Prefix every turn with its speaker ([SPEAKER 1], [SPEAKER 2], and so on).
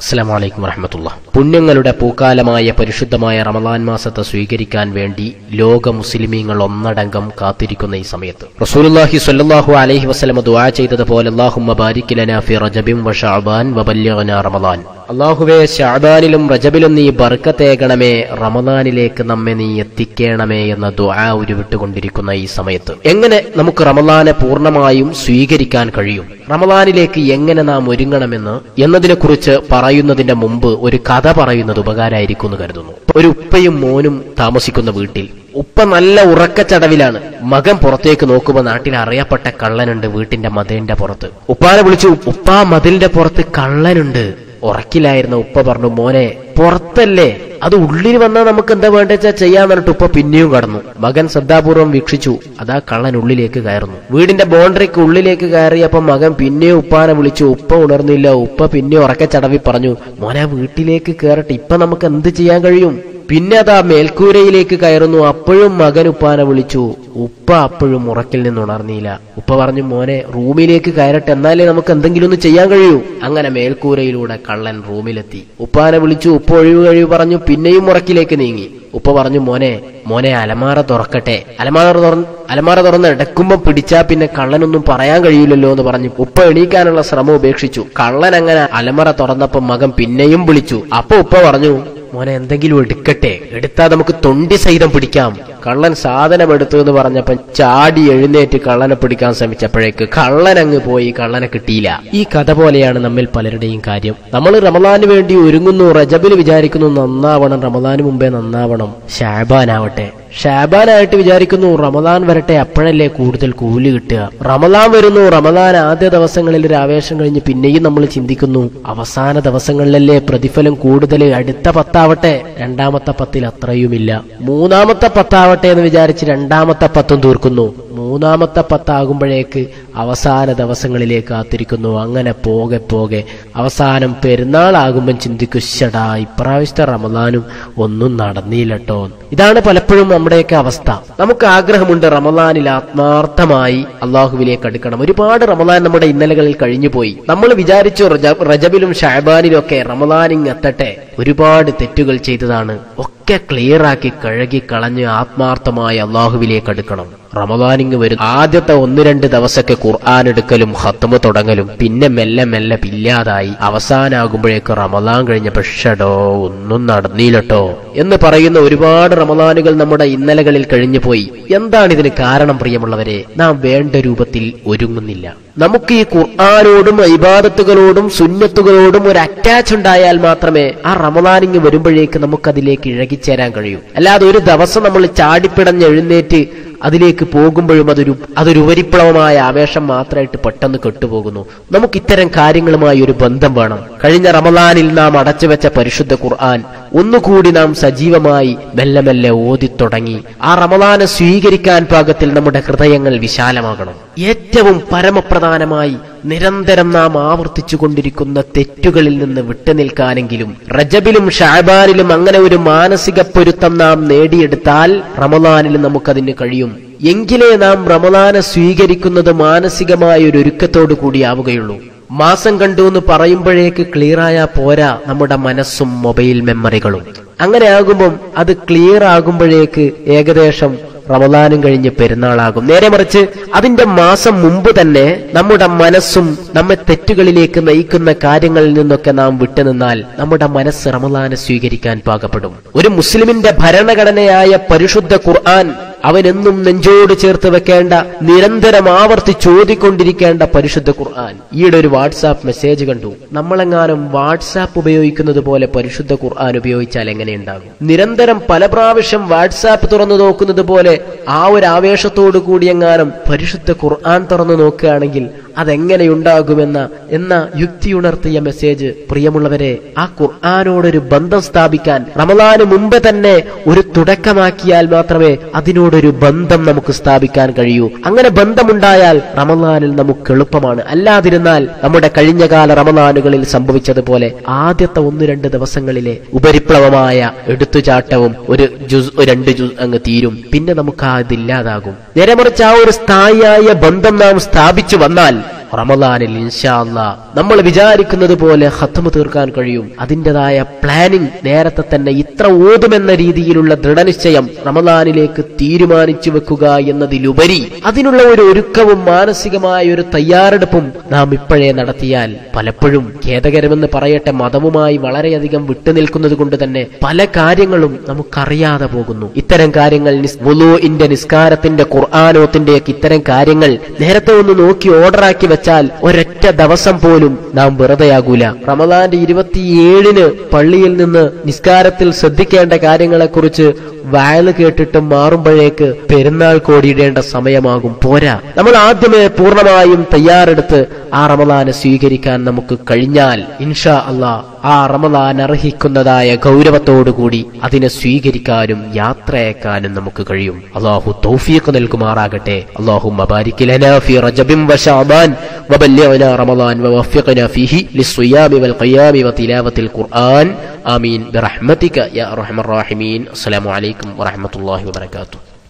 [SPEAKER 1] അസ്സാം വലൈക്കും വറഹമത്തുള്ള പുണ്യങ്ങളുടെ പൂക്കാലമായ പരിശുദ്ധമായ റമദാൻ മാസത്തെ സ്വീകരിക്കാൻ വേണ്ടി ലോക മുസ്ലിമീങ്ങൾ ഒന്നടങ്കം കാത്തിരിക്കുന്ന ഈ സമയത്ത് റസൂലുള്ളാഹി സ്വല്ലല്ലാഹു അലൈഹി വസല്ലമ ദുആ ചെയ്തതുപോലെ അല്ലാഹുമ്മ ബാരിക് ലനാ ഫി റജബിൻ വ ശഅബാൻ വ ബല്ലിഗ്നാ റമദാൻ അള്ളാഹുവെ ഷാബാനിലും റജബിലും നീ ബർക്കത്തേകണമേ റമദാനിലേക്ക് നമ്മെ നീ എത്തിക്കണമേ എന്ന ദുആ ഉരുവിട്ടുകൊണ്ടിരിക്കുന്ന ഈ സമയത്ത് എങ്ങനെ നമുക്ക് റമദാനെ പൂർണ്ണമായും സ്വീകരിക്കാൻ കഴിയും റമദാനിലേക്ക് എങ്ങനെ നാം ഒരുങ്ങണമെന്ന് എന്നതിനെക്കുറിച്ച് പറയുന്നതിന്റെ മുമ്പ് ഒരു കഥ പറയുന്നത് ഉപകാരമായിരിക്കും എന്ന് കരുതുന്നു ഒരു ഉപ്പയും മോനും താമസിക്കുന്ന വീട്ടിൽ ഉപ്പ നല്ല ഉറക്കച്ചടവിലാണ് മകൻ പുറത്തേക്ക് നോക്കുമ്പോൾ നാട്ടിൽ അറിയപ്പെട്ട കള്ളനുണ്ട് വീട്ടിന്റെ മതിലിന്റെ പുറത്ത് ഉപ്പാനെ വിളിച്ചു ഉപ്പാ മതിലിന്റെ പുറത്ത് കള്ളനുണ്ട് ഉറക്കിലായിരുന്ന ഉപ്പ പറഞ്ഞു മോനെ പുറത്തല്ലേ അത് ഉള്ളിൽ വന്നാൽ നമുക്ക് എന്താ വേണ്ടെച്ചാ ചെയ്യാന്ന് പറഞ്ഞിട്ട് ഉപ്പ പിന്നെയും കടന്നു മകൻ ശ്രദ്ധാപൂർവം വീക്ഷിച്ചു അതാ കള്ളൻ ഉള്ളിലേക്ക് കയറുന്നു വീടിന്റെ ബൗണ്ടറിക്ക് ഉള്ളിലേക്ക് കയറിയപ്പോ മകൻ പിന്നെയും ഉപ്പാനെ വിളിച്ചു ഉപ്പ ഉണർന്നില്ല ഉപ്പ പിന്നെ ഉറക്കച്ചടവി പറഞ്ഞു മോനെ വീട്ടിലേക്ക് കയറട്ടെ ഇപ്പൊ നമുക്ക് എന്ത് ചെയ്യാൻ കഴിയും പിന്നെ അതാ മേൽക്കൂരയിലേക്ക് കയറുന്നു അപ്പോഴും മകൻ ഉപ്പാനെ വിളിച്ചു ഉപ്പ അപ്പോഴും ഉറക്കിൽ നിന്ന് ഉണർന്നില്ല ഉപ്പ പറഞ്ഞു മോനെ റൂമിലേക്ക് കയറട്ടെ എന്നാലേ നമുക്ക് എന്തെങ്കിലും ഒന്ന് ചെയ്യാൻ കഴിയൂ അങ്ങനെ മേൽക്കൂരയിലൂടെ കള്ളൻ റൂമിലെത്തി ഉപ്പാനെ വിളിച്ചു ഉപ്പ ഒഴിവ് കഴിവ് പറഞ്ഞു പിന്നെയും ഉറക്കിലേക്ക് നീങ്ങി ഉപ്പ പറഞ്ഞു മോനെ മോനെ അലമാറ തുറക്കട്ടെ അലമാറ തുറന്ന് അലമാറ തുറന്ന് എടുക്കുമ്പോ പിടിച്ചാ പിന്നെ കള്ളനൊന്നും പറയാൻ കഴിയില്ലല്ലോ എന്ന് പറഞ്ഞു ഉപ്പ എണീക്കാനുള്ള ശ്രമം ഉപേക്ഷിച്ചു കള്ളൻ അങ്ങനെ അലമറ തുറന്നപ്പോ മകൻ പിന്നെയും വിളിച്ചു അപ്പൊ ഉപ്പ പറഞ്ഞു മോനെ എന്തെങ്കിലും എടുക്കട്ടെ എടുത്താൽ നമുക്ക് തൊണ്ടി സഹിതം പിടിക്കാം കള്ളൻ സാധനം എടുത്തു എന്ന് പറഞ്ഞപ്പോ ചാടി എഴുന്നേറ്റ് കള്ളനെ പിടിക്കാൻ ശ്രമിച്ചപ്പോഴേക്ക് കള്ളൻ അങ്ങ് പോയി കള്ളനെ കിട്ടിയില്ല ഈ കഥ പോലെയാണ് നമ്മിൽ പലരുടെയും കാര്യം നമ്മൾ റമദാന് വേണ്ടി ഒരുങ്ങുന്നു റജബിൽ വിചാരിക്കുന്നു നന്നാവണം റമദാന് മുമ്പേ നന്നാവണം ഷാബാനാവട്ടെ ഷാബാനായിട്ട് വിചാരിക്കുന്നു റമദാൻ വരട്ടെ അപ്പോഴല്ലേ കൂടുതൽ കൂലി കിട്ടുക റമദാൻ വരുന്നു റമദാൻ ആദ്യ ദിവസങ്ങളിൽ ഒരു ആവേശം കഴിഞ്ഞ് പിന്നെയും നമ്മൾ ചിന്തിക്കുന്നു അവസാന ദിവസങ്ങളിലല്ലേ പ്രതിഫലം കൂടുതൽ അടുത്ത പത്താവട്ടെ രണ്ടാമത്തെ പത്തിൽ അത്രയുമില്ല മൂന്നാമത്തെ പത്താവട്ടെ എന്ന് വിചാരിച്ച് രണ്ടാമത്തെ പത്തും തീർക്കുന്നു മൂന്നാമത്തെ പത്താകുമ്പോഴേക്ക് അവസാന ദിവസങ്ങളിലേക്ക് കാത്തിരിക്കുന്നു അങ്ങനെ പോകെ പോകെ അവസാനം പെരുന്നാളാകുമ്പം ചിന്തിക്കുശടാ ഇപ്രാവശ്യത്തെ റമദാനും ഒന്നും നടന്നില്ലട്ടോ ഇതാണ് പലപ്പോഴും നമ്മുടെയൊക്കെ അവസ്ഥ നമുക്ക് ആഗ്രഹമുണ്ട് റമദാനിൽ ആത്മാർത്ഥമായി അള്ളാഹുവിലേക്ക് അടുക്കണം ഒരുപാട് റമദാൻ നമ്മുടെ ഇന്നലകളിൽ കഴിഞ്ഞുപോയി നമ്മൾ വിചാരിച്ചു റജ- റജബിലും ഷാബാനിലും ഒക്കെ റമദാനിങ് എത്തട്ടെ ഒരുപാട് തെറ്റുകൾ ചെയ്തതാണ് ഒക്കെ ക്ലിയർ ആക്കി കഴുകി കളഞ്ഞ് ആത്മാർത്ഥമായി അള്ളാഹുവിലേക്ക് അടുക്കണം റമദാനിങ് വരും ആദ്യത്തെ ഒന്ന് രണ്ട് ദിവസമൊക്കെ ഖുർആൻ എടുക്കലും ഹത്തമ തുടങ്ങലും പിന്നെ മെല്ലെ മെല്ലെ ഇല്ലാതായി അവസാനാകുമ്പോഴേക്ക് റമദാൻ കഴിഞ്ഞപ്പോ ഷടോ ഒന്നും നടന്നില്ലട്ടോ എന്ന് പറയുന്ന ഒരുപാട് റമദാനുകൾ നമ്മുടെ ഇന്നലകളിൽ കഴിഞ്ഞു പോയി എന്താണ് ഇതിന് കാരണം പ്രിയമുള്ളവരെ നാം വേണ്ട രൂപത്തിൽ ഒരുങ്ങുന്നില്ല നമുക്ക് ഈ ഖുർആാനോടും ഇബാദത്തുകളോടും സുന്നത്തുകളോടും ഒരു അറ്റാച്ച് ഉണ്ടായാൽ മാത്രമേ ആ റമദാനിങ് വരുമ്പോഴേക്ക് നമുക്കതിലേക്ക് ഇഴകിച്ചേരാൻ കഴിയൂ അല്ലാതെ ഒരു ദിവസം നമ്മൾ ചാടിപ്പിടഞ്ഞ് എഴുന്നേറ്റ് അതിലേക്ക് പോകുമ്പോഴും അതൊരു അതൊരു ഉപരിപ്ലവമായ ആവേശം മാത്രമായിട്ട് പെട്ടെന്ന് കെട്ടുപോകുന്നു നമുക്ക് ഇത്തരം കാര്യങ്ങളുമായി ഒരു ബന്ധം വേണം കഴിഞ്ഞ റമദാനിൽ നാം അടച്ചുവെച്ച പരിശുദ്ധ ഖുർആൻ ഒന്നുകൂടി നാം സജീവമായി മെല്ലെ മെല്ലെ ഓതിത്തുടങ്ങി ആ റമദാനെ സ്വീകരിക്കാൻ പാകത്തിൽ നമ്മുടെ ഹൃദയങ്ങൾ വിശാലമാകണം ഏറ്റവും പരമപ്രധാനമായി നിരന്തരം നാം ആവർത്തിച്ചു കൊണ്ടിരിക്കുന്ന തെറ്റുകളിൽ നിന്ന് വിട്ടുനിൽക്കാനെങ്കിലും റജബിലും ഷാബാനിലും അങ്ങനെ ഒരു മാനസിക പൊരുത്തം നാം നേടിയെടുത്താൽ റമദാനിൽ നമുക്കതിന് കഴിയും എങ്കിലേ നാം റമദാനെ സ്വീകരിക്കുന്നത് മാനസികമായ ഒരു ഒരുക്കത്തോടു കൂടിയാവുകയുള്ളൂ മാസം കണ്ടു എന്ന് പറയുമ്പോഴേക്ക് ക്ലിയറായ പോരാ നമ്മുടെ മനസ്സും മൊബൈൽ മെമ്മറികളും അങ്ങനെ ആകുമ്പം അത് ക്ലിയർ ആകുമ്പോഴേക്ക് ഏകദേശം റമദാനും കഴിഞ്ഞ് പെരുന്നാളാകും നേരെ മറിച്ച് അതിന്റെ മാസം മുമ്പ് തന്നെ നമ്മുടെ മനസ്സും നമ്മെ തെറ്റുകളിലേക്ക് നയിക്കുന്ന കാര്യങ്ങളിൽ നിന്നൊക്കെ നാം വിട്ടുനിന്നാൽ നമ്മുടെ മനസ്സ് റമദാനെ സ്വീകരിക്കാൻ പാകപ്പെടും ഒരു മുസ്ലിമിന്റെ ഭരണഘടനയായ പരിശുദ്ധ ഖുർആൻ അവനെന്നും നെഞ്ചോട് ചേർത്ത് വെക്കേണ്ട നിരന്തരം ആവർത്തിച്ചോതിക്കൊണ്ടിരിക്കേണ്ട പരിശുദ്ധ ഖുർആൻ ഈയിടെ ഒരു വാട്സാപ്പ് മെസ്സേജ് കണ്ടു നമ്മളെങ്ങാനും വാട്സാപ്പ് ഉപയോഗിക്കുന്നത് പോലെ പരിശുദ്ധ ഖുർആൻ ഉപയോഗിച്ചാൽ എങ്ങനെയുണ്ടാകും നിരന്തരം പല പ്രാവശ്യം വാട്സാപ്പ് തുറന്നു നോക്കുന്നത് പോലെ ആ ഒരു ആവേശത്തോടു കൂടി എങ്ങാനും പരിശുദ്ധ ഖുർആൻ തുറന്നു നോക്കുകയാണെങ്കിൽ അതെങ്ങനെയുണ്ടാകുമെന്ന എന്ന യുക്തിയുണർത്തിയ മെസ്സേജ് പ്രിയമുള്ളവരെ ആ ഖുർആാനോടൊരു ബന്ധം സ്ഥാപിക്കാൻ റമദാന് മുമ്പ് തന്നെ ഒരു തുടക്കമാക്കിയാൽ മാത്രമേ അതിനോടൊരു ബന്ധം നമുക്ക് സ്ഥാപിക്കാൻ കഴിയൂ അങ്ങനെ ബന്ധമുണ്ടായാൽ റമദാനിൽ നമുക്ക് എളുപ്പമാണ് അല്ലാതിരുന്നാൽ നമ്മുടെ കഴിഞ്ഞകാല റമദാനുകളിൽ സംഭവിച്ചതുപോലെ ആദ്യത്തെ ഒന്ന് രണ്ട് ദിവസങ്ങളിലെ ഉപരിപ്ലവമായ എടുത്തുചാട്ടവും ഒരു ജുസ് രണ്ട് ജുസ് അങ്ങ് തീരും പിന്നെ നമുക്ക് ആ ഇതില്ലാതാകും നേരെ മറിച്ച് ആ ഒരു സ്ഥായിയായ ബന്ധം നാം സ്ഥാപിച്ചു വന്നാൽ റമദാനിൽ ഇൻഷാ അല്ലാ നമ്മൾ വിചാരിക്കുന്നത് പോലെ ഹത്തമ് തീർക്കാൻ കഴിയും അതിൻ്റെതായ പ്ലാനിംഗ് നേരത്തെ തന്നെ ഇത്ര ഓതുമെന്ന രീതിയിലുള്ള ദൃഢനിശ്ചയം റമദാനിലേക്ക് തീരുമാനിച്ചു വെക്കുക എന്നതിലുപരി അതിനുള്ള ഒരു ഒരുക്കവും മാനസികമായ ഒരു തയ്യാറെടുപ്പും നാം ഇപ്പോഴേ നടത്തിയാൽ പലപ്പോഴും ഖേദകരമെന്ന് പറയട്ടെ മതവുമായി വളരെയധികം വിട്ടുനിൽക്കുന്നത് കൊണ്ട് തന്നെ പല കാര്യങ്ങളും നമുക്കറിയാതെ പോകുന്നു ഇത്തരം കാര്യങ്ങൾ വുളുഇന്റെ നിസ്കാരത്തിന്റെ ഖുർആാനോത്തിന്റെ ഒക്കെ ഇത്തരം കാര്യങ്ങൾ നേരത്തെ ഒന്ന് നോക്കി ഓർഡറാക്കി വെച്ചാൽ ഒരൊറ്റ ദിവസം പോലും നാം വെറുതെയാകൂല റമദാന്റെ ഇരുപത്തിയേഴിന് പള്ളിയിൽ നിന്ന് നിസ്കാരത്തിൽ ശ്രദ്ധിക്കേണ്ട കാര്യങ്ങളെക്കുറിച്ച് വയല് കേട്ടിട്ട് മാറുമ്പോഴേക്ക് പെരുന്നാൾ കോടിയിടേണ്ട സമയമാകും പോരാ നമ്മൾ ആദ്യമേ പൂർണ്ണമായും തയ്യാറെടുത്ത് ആ റമദാനെ സ്വീകരിക്കാൻ നമുക്ക് കഴിഞ്ഞാൽ ഇൻഷാ അള്ളാ ആ റമദാൻ അർഹിക്കുന്നതായ ഗൗരവത്തോടുകൂടി അതിനെ സ്വീകരിക്കാനും യാത്രയക്കാനും നമുക്ക് കഴിയും അള്ളാഹു തൗഫീഖ് നൽകുമാറാകട്ടെ അള്ളാഹു ഫി റജബിൻ വശഅബാൻ وبلغنا رمضان ووفقنا فيه للصيام والقيام وتلاوة القرآن آمين برحمتك يا أرحم الراحمين السلام عليكم ورحمة الله وبركاته